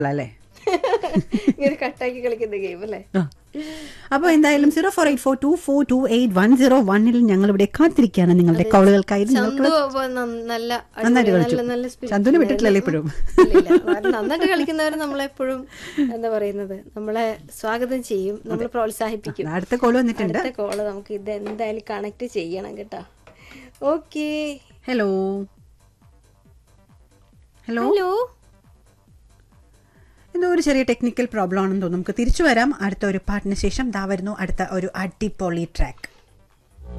അല്ലേ ഇങ്ങനെ കട്ടാക്കി കളിക്കുന്ന ഗെയിം അല്ലേ ആ. അപ്പോൾ എന്തായാലും zero four eight four two four two eight one zero വണ്ണിൽ ഞങ്ങൾ ഇവിടെ കാത്തിരിക്കുകയാണ് നിങ്ങളുടെ കോളുകൾക്കായി നിങ്ങൾക്ക് ചന്തു അപ്പൊ ന- നല്ല നന്നായിട്ട് അടിപൊളി, കളിച്ചു. നല്ല നല്ല spirit ചന്തുവിനെ വിട്ടിട്ടില്ലല്ലോ ഉണ്ടായിരുന്നു. ഇപ്പോഴും. ഇല്ല, ഇല്ല. കാരണം നന്നായിട്ട് കളിക്കുന്നവർ നമ്മളെപ്പോഴും എന്താ പറയുന്നത് നമ്മളെ സ്വാഗതം ചെയ്യും നമ്മൾ പ്രോത്സാഹിപ്പിക്കും അടുത്ത കോള് വന്നിട്ടുണ്ട് അടുത്ത കോള് നമുക്ക് ഇത് എന്തായാലും കണക്ട് ചെയ്യണം കേട്ടോ ഓക്കെ ഹലോ ഹലോ ഹലോ എന്തോ ഒരു ചെറിയ ടെക്നിക്കൽ പ്രോബ്ലം ആണെന്ന് തോന്നുന്നു നമുക്ക് തിരിച്ചു വരാം അടുത്ത ഒരു പാട്ടിന് ശേഷം ദാ വരുന്നു അടുത്ത ഒരു അടിപൊളി ട്രാക്ക്